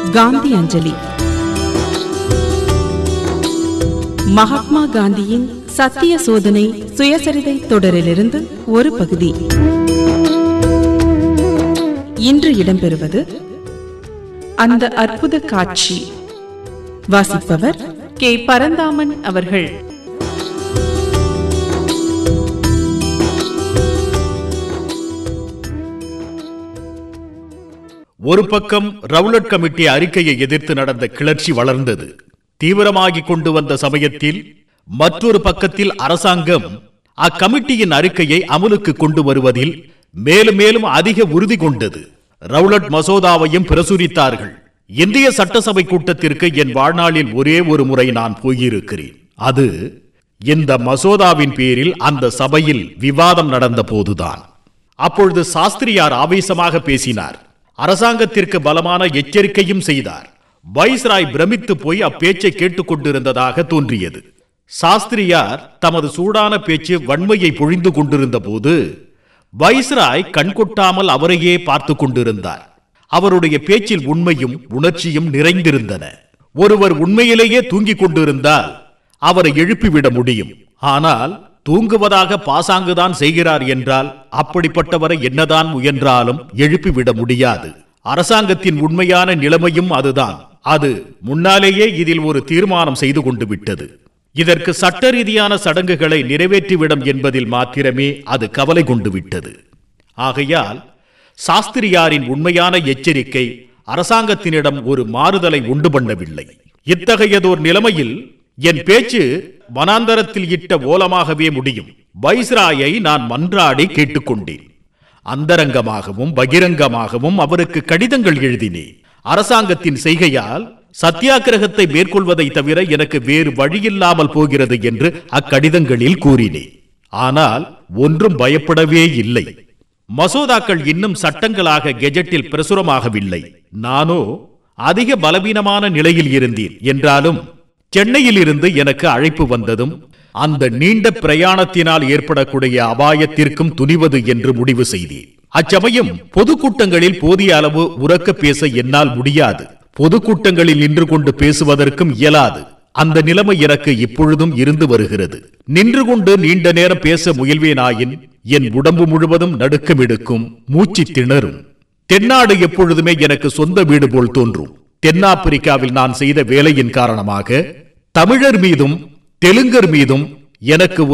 காந்தி அஞ்சலி மகாத்மா காந்தியின் சத்திய சோதனை சுயசரிதை தொடரிலிருந்து ஒரு பகுதி இன்று இடம்பெறுவது அந்த அற்புத காட்சி வாசிப்பவர் கே பரந்தாமன் அவர்கள் ஒரு பக்கம் ரவுலட் கமிட்டி அறிக்கையை எதிர்த்து நடந்த கிளர்ச்சி வளர்ந்தது தீவிரமாகிக் கொண்டு வந்த சமயத்தில் மற்றொரு பக்கத்தில் அரசாங்கம் அக்கமிட்டியின் அறிக்கையை அமலுக்கு கொண்டு வருவதில் மேலும் மேலும் அதிக உறுதி கொண்டது ரவுலட் மசோதாவையும் பிரசுரித்தார்கள் இந்திய சட்டசபை கூட்டத்திற்கு என் வாழ்நாளில் ஒரே ஒரு முறை நான் போயிருக்கிறேன் அது இந்த மசோதாவின் பேரில் அந்த சபையில் விவாதம் நடந்த போதுதான் அப்பொழுது சாஸ்திரியார் ஆவேசமாக பேசினார் அரசாங்கத்திற்கு பலமான எச்சரிக்கையும் செய்தார் வைஸ்ராய் பிரமித்து போய் அப்பேச்சை கேட்டுக்கொண்டிருந்ததாக தோன்றியது சாஸ்திரியார் தமது சூடான பேச்சு வன்மையை பொழிந்து கொண்டிருந்த போது வைஸ்ராய் கண்கொட்டாமல் அவரையே பார்த்து கொண்டிருந்தார் அவருடைய பேச்சில் உண்மையும் உணர்ச்சியும் நிறைந்திருந்தன ஒருவர் உண்மையிலேயே தூங்கிக் கொண்டிருந்தால் அவரை எழுப்பிவிட முடியும் ஆனால் தூங்குவதாக பாசாங்குதான் செய்கிறார் என்றால் அப்படிப்பட்டவரை என்னதான் முயன்றாலும் எழுப்பிவிட முடியாது அரசாங்கத்தின் உண்மையான நிலைமையும் அதுதான் அது முன்னாலேயே இதில் ஒரு தீர்மானம் செய்து கொண்டு விட்டது இதற்கு சட்ட ரீதியான சடங்குகளை நிறைவேற்றிவிடும் என்பதில் மாத்திரமே அது கவலை கொண்டு விட்டது ஆகையால் சாஸ்திரியாரின் உண்மையான எச்சரிக்கை அரசாங்கத்தினிடம் ஒரு மாறுதலை உண்டு பண்ணவில்லை இத்தகையதோர் நிலைமையில் என் பேச்சு வனாந்தரத்தில் இட்ட ஓலமாகவே முடியும் வைஸ்ராயை நான் மன்றாடி கேட்டுக்கொண்டேன் அந்தரங்கமாகவும் பகிரங்கமாகவும் அவருக்கு கடிதங்கள் எழுதினேன் அரசாங்கத்தின் செய்கையால் சத்தியாகிரகத்தை மேற்கொள்வதை தவிர எனக்கு வேறு வழியில்லாமல் போகிறது என்று அக்கடிதங்களில் கூறினேன் ஆனால் ஒன்றும் பயப்படவே இல்லை மசோதாக்கள் இன்னும் சட்டங்களாக கெஜெட்டில் பிரசுரமாகவில்லை நானோ அதிக பலவீனமான நிலையில் இருந்தேன் என்றாலும் சென்னையில் இருந்து எனக்கு அழைப்பு வந்ததும் அந்த நீண்ட பிரயாணத்தினால் ஏற்படக்கூடிய அபாயத்திற்கும் துணிவது என்று முடிவு செய்தேன் அச்சமயம் பொதுக்கூட்டங்களில் போதிய அளவு உறக்க பேச என்னால் முடியாது பொதுக்கூட்டங்களில் நின்று கொண்டு பேசுவதற்கும் இயலாது அந்த நிலைமை எனக்கு இப்பொழுதும் இருந்து வருகிறது நின்று கொண்டு நீண்ட நேரம் பேச முயல்வேனாயின் என் உடம்பு முழுவதும் நடுக்கம் எடுக்கும் மூச்சு திணறும் தென்னாடு எப்பொழுதுமே எனக்கு சொந்த வீடு போல் தோன்றும் தென்னாப்பிரிக்காவில் நான் செய்த வேலையின் காரணமாக தமிழர் மீதும் தெலுங்கர் மீதும் எனக்கு